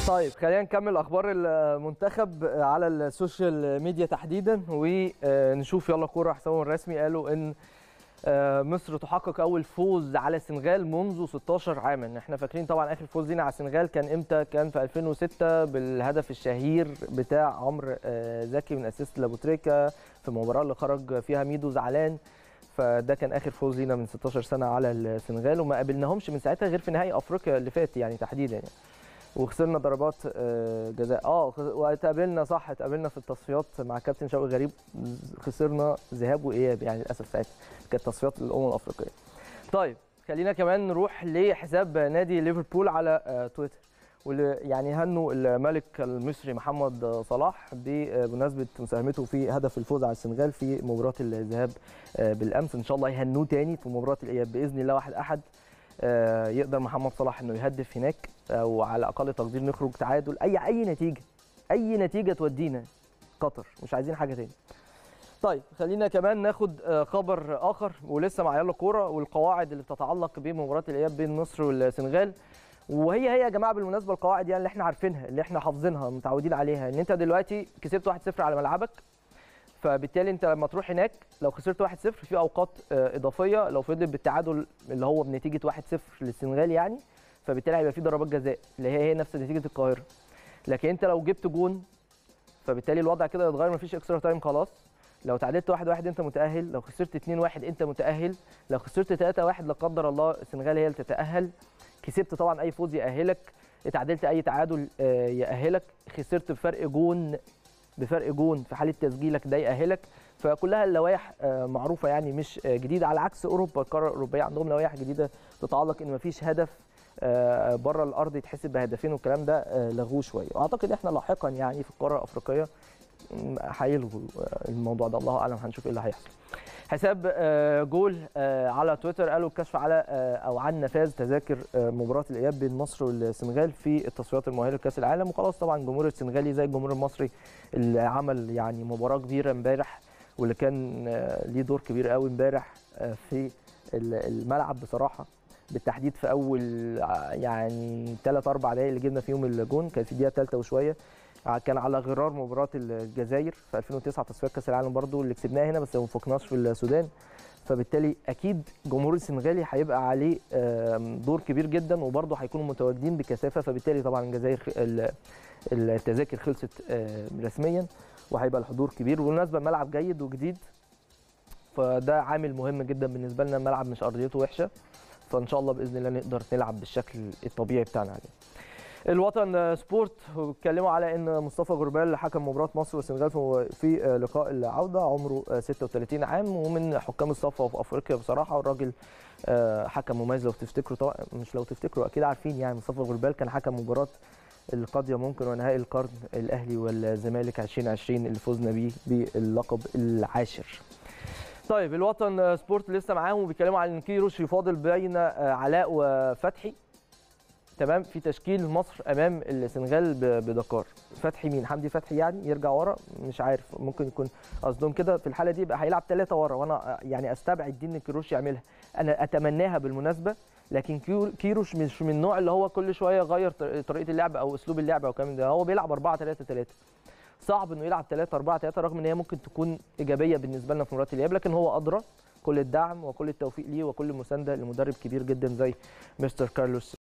طيب خلينا نكمل اخبار المنتخب على السوشيال ميديا تحديدا ونشوف يلا كوره حسابهم الرسمي قالوا ان مصر تحقق اول فوز على السنغال منذ 16 عاما احنا فاكرين طبعا اخر فوز لينا على السنغال كان امتى كان في 2006 بالهدف الشهير بتاع عمرو زكي من اسيست لابوتريكا في المباراه اللي خرج فيها ميدو زعلان فده كان اخر فوز لينا من 16 سنه على السنغال وما قابلناهمش من ساعتها غير في نهائي افريقيا اللي فات يعني تحديدا يعني. وخسرنا ضربات جزاء اه واتقابلنا صح اتقابلنا في التصفيات مع كابتن شوقي غريب خسرنا ذهاب واياب يعني للاسف ساعتها كانت تصفيات الامم الافريقيه طيب خلينا كمان نروح لحساب نادي ليفربول على تويتر واللي يعني هنوا الملك المصري محمد صلاح بمناسبه مساهمته في هدف الفوز على السنغال في مباراه الذهاب بالامس ان شاء الله يهنوه تاني في مباراه الاياب باذن الله واحد احد يقدر محمد صلاح انه يهدف هناك او على اقل تقدير نخرج تعادل اي اي نتيجه اي نتيجه تودينا قطر مش عايزين حاجه تاني طيب خلينا كمان ناخد خبر اخر ولسه مع يلا كوره والقواعد اللي بتتعلق بمباراه الاياب بين مصر والسنغال وهي هي يا جماعه بالمناسبه القواعد يعني اللي احنا عارفينها اللي احنا حافظينها متعودين عليها ان انت دلوقتي كسبت 1-0 على ملعبك فبالتالي انت لما تروح هناك لو خسرت 1-0 في اوقات اضافيه لو فضل بالتعادل اللي هو بنتيجه 1-0 للسنغال يعني فبالتالي هيبقى في ضربات جزاء اللي هي هي نفس نتيجه القاهره لكن انت لو جبت جون فبالتالي الوضع كده يتغير مفيش اكسترا تايم خلاص لو تعادلت 1-1 انت متاهل لو خسرت 2-1 انت متاهل لو خسرت 3-1 لا قدر الله السنغال هي اللي تتاهل كسبت طبعا اي فوز يأهلك اتعادلت اي تعادل يأهلك خسرت بفرق جون بفرق جون في حاله تسجيلك ده يأهلك فكلها اللوائح معروفه يعني مش جديده على عكس اوروبا القاره الاوروبيه عندهم لوائح جديده تتعلق ان مفيش هدف بره الارض يتحسب بهدفين والكلام ده لغوه شويه واعتقد احنا لاحقا يعني في القاره الافريقيه هيلغوا الموضوع ده الله اعلم هنشوف ايه اللي هيحصل حساب جول على تويتر قالوا الكشف على او عن نفاذ تذاكر مباراه الاياب بين مصر والسنغال في التصفيات المؤهله لكاس العالم وخلاص طبعا الجمهور السنغالي زي الجمهور المصري اللي عمل يعني مباراه كبيره امبارح واللي كان ليه دور كبير قوي امبارح في الملعب بصراحه بالتحديد في اول يعني ثلاث اربع دقائق اللي جبنا فيهم الجون كان في دقيقه ثالثه وشويه كان على غرار مباراه الجزائر في 2009 تصفيات كاس العالم برضو اللي كسبناها هنا بس ما فوقناش في السودان فبالتالي اكيد جمهور السنغالي هيبقى عليه دور كبير جدا وبرضه هيكونوا متواجدين بكثافه فبالتالي طبعا الجزائر التذاكر خلصت رسميا وهيبقى الحضور كبير وبالمناسبه الملعب جيد وجديد فده عامل مهم جدا بالنسبه لنا الملعب مش ارضيته وحشه فان شاء الله باذن الله نقدر نلعب بالشكل الطبيعي بتاعنا عليه الوطن سبورت اتكلموا على ان مصطفى غربال حكم مباراه مصر والسنغال في لقاء العوده عمره 36 عام ومن حكام الصفوه في افريقيا بصراحه والراجل حكم مميز لو تفتكروا طبعا مش لو تفتكروا اكيد عارفين يعني مصطفى غربال كان حكم مباراه القاضيه ممكن ونهائي القرن الاهلي والزمالك 2020 اللي فزنا بيه باللقب العاشر. طيب الوطن سبورت لسه معاهم وبيتكلموا على ان كيروش يفاضل بين علاء وفتحي تمام في تشكيل مصر امام السنغال بدكار فتحي مين حمدي فتحي يعني يرجع ورا مش عارف ممكن يكون قصدهم كده في الحاله دي يبقى هيلعب ثلاثه ورا وانا يعني استبعد دي ان كيروش يعملها انا اتمناها بالمناسبه لكن كيروش مش من النوع اللي هو كل شويه يغير طريقه اللعب او اسلوب اللعب او الكلام ده هو بيلعب 4 3 3 صعب انه يلعب 3 4 3 رغم ان هي ممكن تكون ايجابيه بالنسبه لنا في مباراه الاياب لكن هو ادرى كل الدعم وكل التوفيق ليه وكل المسانده لمدرب كبير جدا زي مستر كارلوس